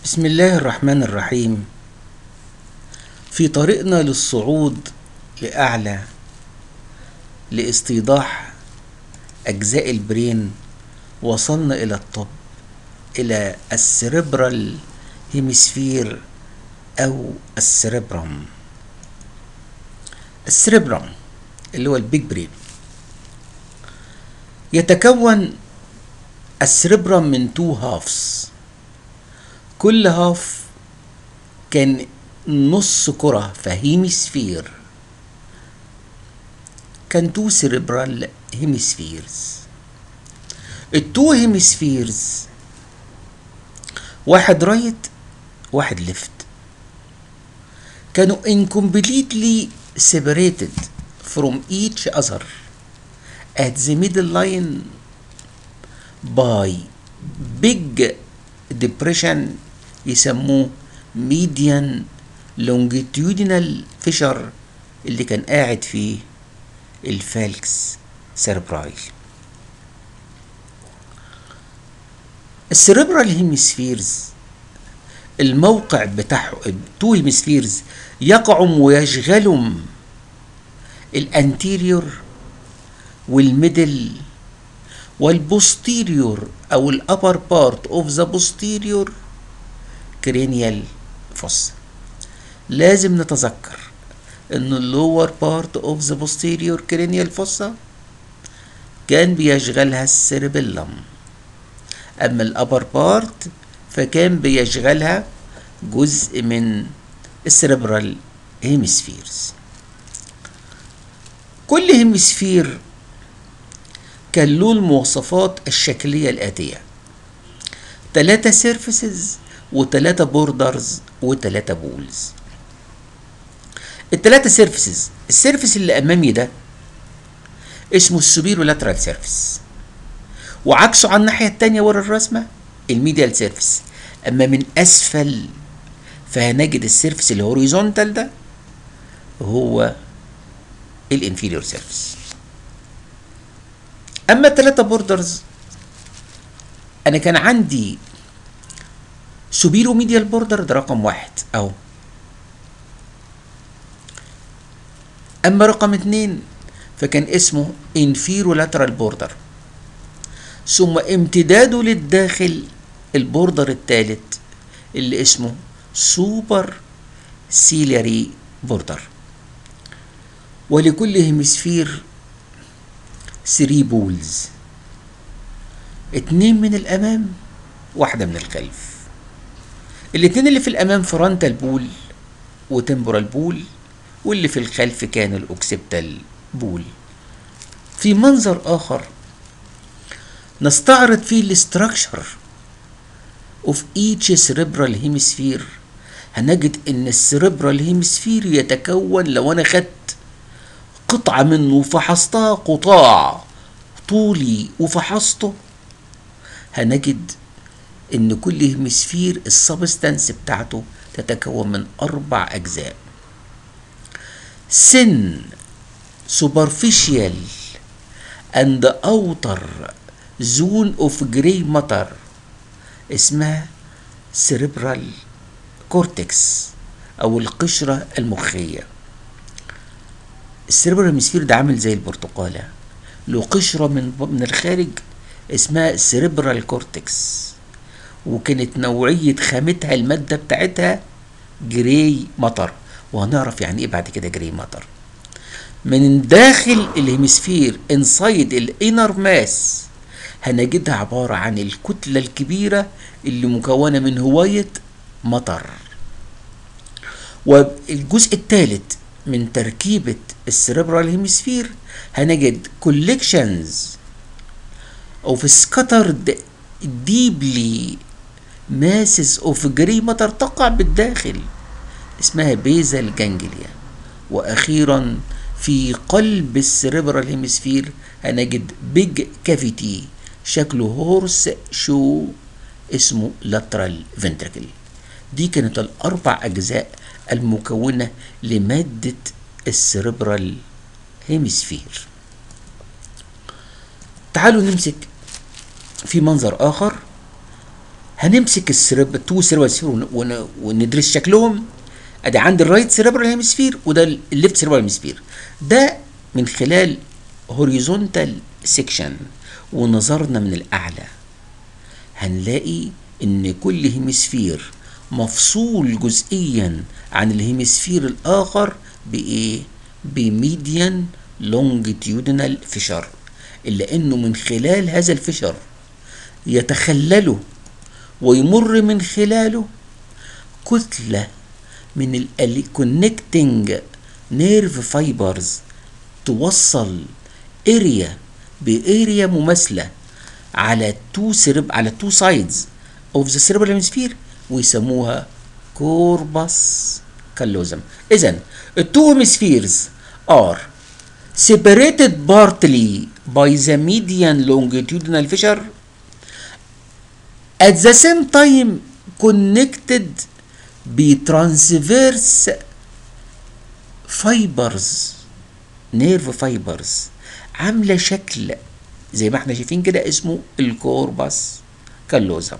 بسم الله الرحمن الرحيم في طريقنا للصعود لأعلى لاستيضاح أجزاء البرين وصلنا إلى الطب إلى السريبرال هيمسفير أو السريبرم السريبرم اللي هو البيج برين يتكون السريبرم من تو هافز كل هاف كان نص كرة فهيمسفير كان تو سيريبرال هيمسفيرز التو هيمسفيرز واحد رايت واحد ليفت كانوا incompletely separated from each other at the middle line by big depression يسموه median longitudinal fissure اللي كان قاعد فيه الفالكس سيربرايل السيربرال هيمسفيرز الموقع بتاعهم التو هيمسفيرز يقعم ويشغلهم الانتيريور والميدل والبوستيريور او الابر بارت اوف ذا بوستيريور كرينيال فوس لازم نتذكر ان اللور بارت اوف ذا بوستيريور كرينيال فوسا كان بيشغلها السيربيلم اما الابر بارت فكان بيشغلها جزء من السيربرال هيمسفيرز كل هيمسفير كان له المواصفات الشكلية الآتية تلاتة سيرفيسز وتلاتة بوردرز وتلاتة بولز التلاتة سيرفيسز السيرفيس اللي أمامي ده اسمه السوبيرو لاترال سيرفيس وعكسه على الناحية التانية ورا الرسمة الميديال سيرفيس أما من أسفل فهنجد السيرفيس الهوريزونتال ده هو الانفيريور سيرفيس اما الثلاثه بوردرز انا كان عندي سوبيرو ميديال بوردر ده رقم واحد اهو اما رقم اتنين فكان اسمه انفيرو لاترال بوردر ثم امتداده للداخل البوردر الثالث اللي اسمه سوبر سيلياري بوردر ولكل هيمسفير 3 بولز اتنين من الامام واحدة من الخلف الاتنين اللي في الامام فرونتال بول وتمبورال بول واللي في الخلف كان الاوكسبتال بول في منظر اخر نستعرض فيه الاستراكشر اوف ايتش سيريبرال هيمسفير هنجد ان السيريبرال هيمسفير يتكون لو انا خدت قطعة منه وفحصتها قطاع طولي وفحصته هنجد ان كل هيمسفير السبستانس بتاعته تتكون من اربع اجزاء سن superficial and outer zone of gray matter اسمها cerebral cortex او القشرة المخية السيربرال هيمسفير ده عامل زي البرتقاله له قشره من من الخارج اسمها سيربرال كورتكس وكانت نوعيه خامتها الماده بتاعتها جراي مطر وهنعرف يعني ايه بعد كده جراي مطر من داخل الهيمسفير انسايد الانر ماس هنجدها عبارة عن الكتلة الكبيرة اللي مكونة من هواية مطر والجزء الثالث من تركيبة السيربرال هيمسفير هنجد collections of scattered deeply masses of gray matter تقع بالداخل اسمها بيزل جانجليا واخيرا في قلب السيربرال هيمسفير هنجد بيج كافيتي شكله هورس شو اسمه لاترال فنتركل دي كانت الاربع اجزاء المكونة لمادة السيربرال هيمسفير تعالوا نمسك في منظر آخر هنمسك السرب تو سيربرال هيمسفير وندرس شكلهم ادي عندي الرايت سيربرال هيمسفير وده الليفت سيربرال هيمسفير ده من خلال هوريزونتال سيكشن ونظرنا من الاعلى هنلاقي ان كل هيمسفير مفصول جزئيا عن الهيمسفير الاخر بايه بميديان لونجيتيودنال فيشر الا انه من خلال هذا الفشر يتخلله ويمر من خلاله كتلة من الكونكتنج نيرف فايبرز توصل اريا باريا مماثلة على تو سيرب على تو سايدز اوف ذا سيربرال هيمسفير ويسموها كوربس كالوزم اذا التو هيمسفيرز are separated partly by the median longitudinal fissure at the same time connected بترانسفيرس فايبرز نيرف فايبرز عامله شكل زي ما احنا شايفين كده اسمه الكوربس كالوزم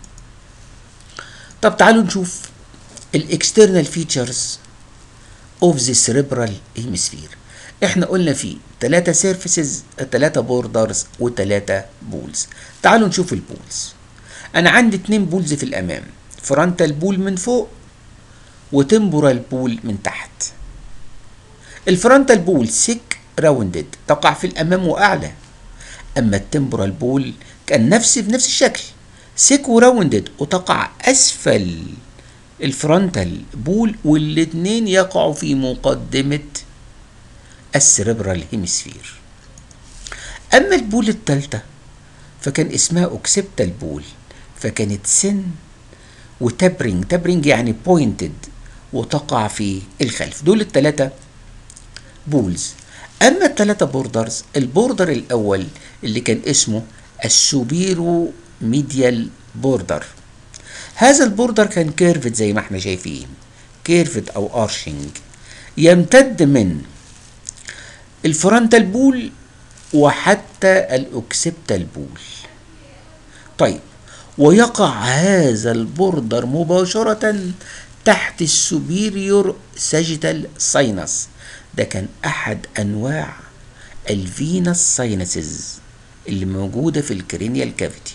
طب تعالوا نشوف الاكسترنال فيتشرز اوف ذا سيريبرال هيمسفير احنا قلنا في ثلاثة سيرفيسز ثلاثة بوردرز وثلاثة بولز تعالوا نشوف البولز انا عندي اتنين بولز في الامام فرونتال بول من فوق وتمبورال بول من تحت الفرونتال بول سيك راوندد تقع في الامام واعلى اما التمبورال بول كان نفس في نفس الشكل سيك وراوندد وتقع اسفل الفرونتال بول والاتنين يقعوا في مقدمة السريبرال هيمسفير اما البول التالتة فكان اسمها اوكسبتال بول فكانت سن وتبرنج تبرنج يعني بوينتد وتقع في الخلف دول الثلاثة بولز اما الثلاثة بوردرز البوردر الاول اللي كان اسمه السوبيرو ميديال بوردر هذا البوردر كان كيرفد زي ما احنا شايفين كيرفد او ارشنج يمتد من الفرونتال بول وحتى الاوكسبتال بول طيب ويقع هذا البوردر مباشرة تحت السوبيريور ساجيتال ساينس ده كان احد انواع الفينس ساينسز اللي موجودة في الكرينيال كافيتي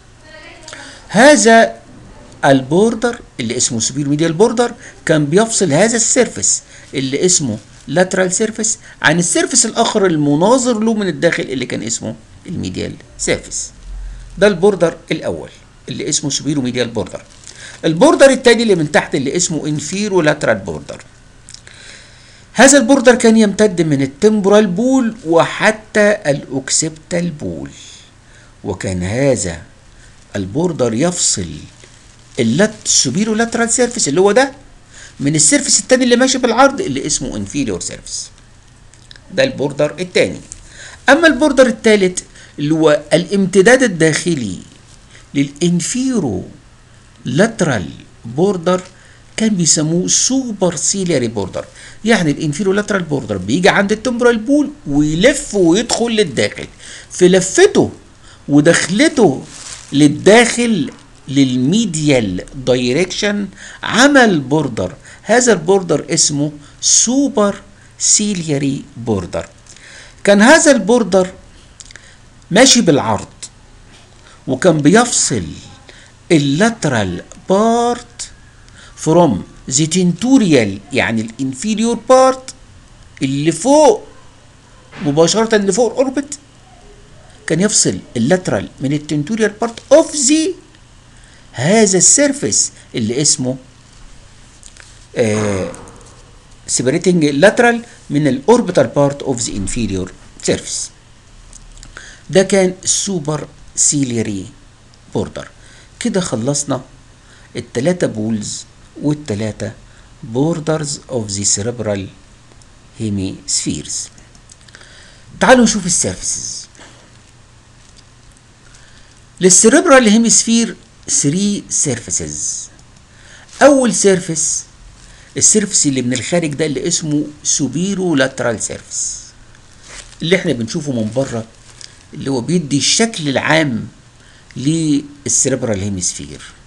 هذا البوردر اللي اسمه سوبير ميديال بوردر كان بيفصل هذا السيرفس اللي اسمه لاترال سيرفس عن السيرفس الاخر المناظر له من الداخل اللي كان اسمه الميديال سيرفس ده البوردر الاول اللي اسمه سوبيرو ميديال بوردر البوردر الثاني اللي من تحت اللي اسمه انفيرو لاترال بوردر هذا البوردر كان يمتد من التمبرال بول وحتى الاوكسبتال بول وكان هذا البوردر يفصل اللات السوبيرو لاترال سيرفيس اللي هو ده من السيرفيس الثاني اللي ماشي بالعرض اللي اسمه انفيريور سيرفيس ده البوردر الثاني اما البوردر الثالث اللي هو الامتداد الداخلي للانفيرو لاترال بوردر كان بيسموه سوبر سيلياري بوردر يعني الانفيرو لاترال بوردر بيجي عند التمبرال بول ويلف ويدخل للداخل في لفته ودخلته للداخل للميديال دايركشن عمل بوردر هذا البوردر اسمه سوبر سيلياري بوردر كان هذا البوردر ماشي بالعرض وكان بيفصل اللاترال بارت فروم ذا تنتوريال يعني الانفيريور بارت اللي فوق مباشرة اللي فوق الاوربت كان يفصل اللاترال من التنتوريال بارت اوف ذا هذا السيرفيس اللي اسمه سيبريتنج لاترال من الاوربيتال بارت اوف ذا انفيريور سيرفيس ده كان السوبر سيليري بوردر كده خلصنا التلاتة بولز والتلاتة بوردرز اوف ذا سيربرال هيميسفيرز تعالوا نشوف السيرفيسز للسيربرال هيميسفير 3 سيرفيسز اول سيرفيس السيرفيس اللي من الخارج ده اللي اسمه سوبيرو لاترال سيرفيس اللي احنا بنشوفه من بره اللي هو بيدي الشكل العام للسيربرال هيميسفير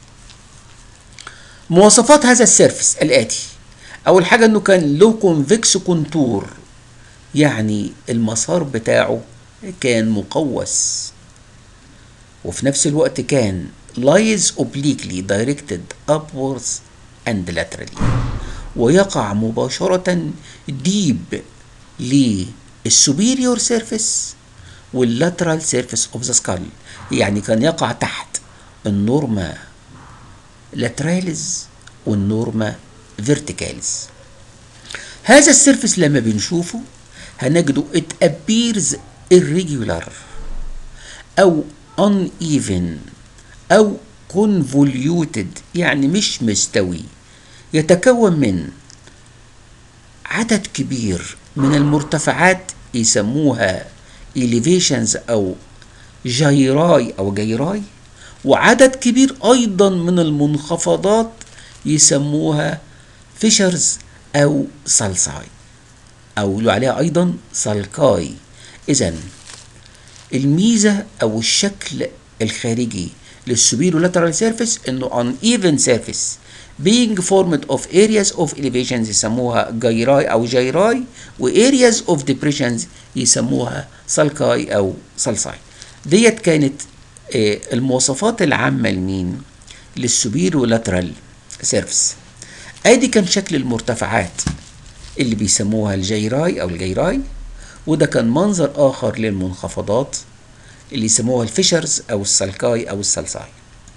مواصفات هذا السيرفس الآتي أول حاجة إنه كان له كونفكس كونتور يعني المسار بتاعه كان مقوس وفي نفس الوقت كان lies obliquely directed upwards and laterally ويقع مباشرة deep للسوبيريور سيرفيس واللاترال سيرفيس اوف ذا سكال يعني كان يقع تحت النورما لاتراليز والنورما فيرتيكاليز هذا السيرفيس لما بنشوفه هنجده it appears irregular أو uneven أو convoluted يعني مش مستوي يتكون من عدد كبير من المرتفعات يسموها elevations أو جيراي أو جيراي وعدد كبير أيضا من المنخفضات يسموها فيشرز أو سالساي أو يقولوا عليها أيضا سالكاي إذا الميزة أو الشكل الخارجي للسوبيرو لاترال سيرفيس إنه uneven surface being formed of areas of elevations يسموها جيراي أو جيراي و areas of depressions يسموها سالكاي أو سالساي ديت كانت آه، المواصفات العامة لمين؟ للسوبيرو لاترال سيرفيس ادي كان شكل المرتفعات اللي بيسموها الجيراي او الجيراي وده كان منظر اخر للمنخفضات اللي يسموها الفيشرز او السالكاي او السالساي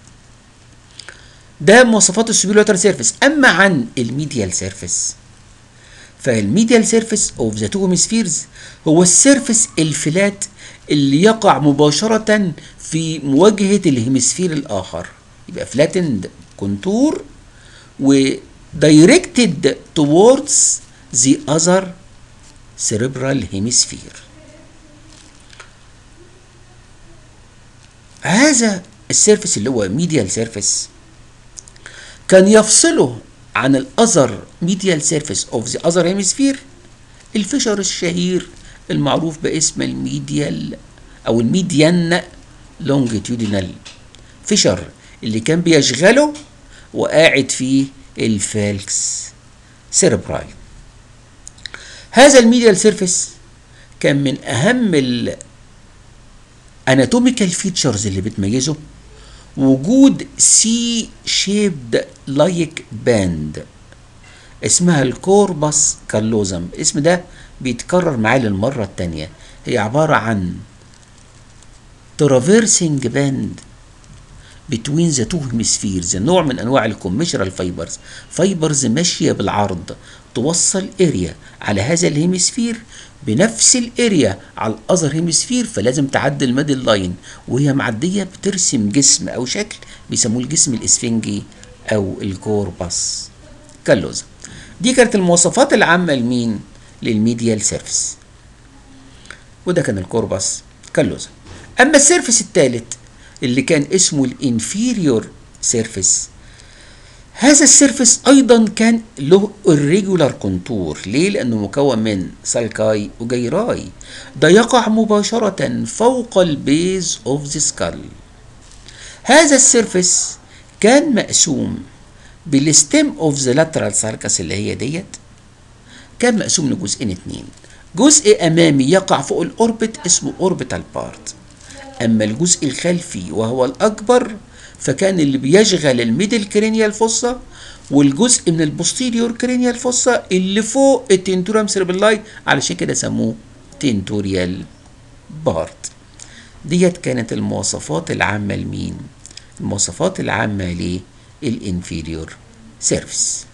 ده مواصفات السوبيريور سيرفيس اما عن الميديال سيرفيس فالميديال سيرفيس اوف ذا تو هيمسفيرز هو السيرفيس الفلات اللي يقع مباشرة في مواجهة الهيمسفير الآخر يبقى flattened contour و directed towards the other cerebral hemisphere هذا السيرفس اللي هو medial surface كان يفصله عن الاذر medial surface of the other hemisphere الفشر الشهير المعروف باسم الميديال او الميديان لونجيتيودينال فيشر اللي كان بيشغله وقاعد فيه الفالكس سيربراي هذا الميديال سيرفيس كان من اهم الاناتوميكال فيتشرز اللي بتميزه وجود سي شيبد لايك باند اسمها الكوربس كالوزم الاسم ده بيتكرر معاه للمرة التانية هي عبارة عن traversing band between the two hemispheres نوع من انواع الكوميشرال فايبرز فايبرز ماشيه بالعرض توصل اريا على هذا الهيمسفير بنفس الاريا على الاذر هيمسفير فلازم تعدي الميدل لاين وهي معديه بترسم جسم او شكل بيسموه الجسم الاسفنجي او الكوربس كالوزا دي كانت المواصفات العامه لمين للميديال سيرفيس وده كان الكوربس كالوزا اما السيرفيس الثالث اللي كان اسمه الانفيريور سيرفيس هذا السيرفيس ايضا كان له الريجولار كونتور ليه لانه مكون من سالكاي وجيراي ده يقع مباشره فوق البيز اوف ذا سكال هذا السيرفيس كان مقسوم بالستيم اوف ذا لاترال سالكس اللي هي ديت كان مقسوم لجزئين اتنين جزء امامي يقع فوق الاوربت اسمه اوربيتال بارت اما الجزء الخلفي وهو الاكبر فكان اللي بيشغل الميدل كرينيال فوسا والجزء من البوستيريور كرينيال فوسا اللي فوق التنتوريوم سيربلاي علشان كده سموه تنتوريال بارت ديت كانت المواصفات العامة لمين المواصفات العامة للانفيريور سيرفيس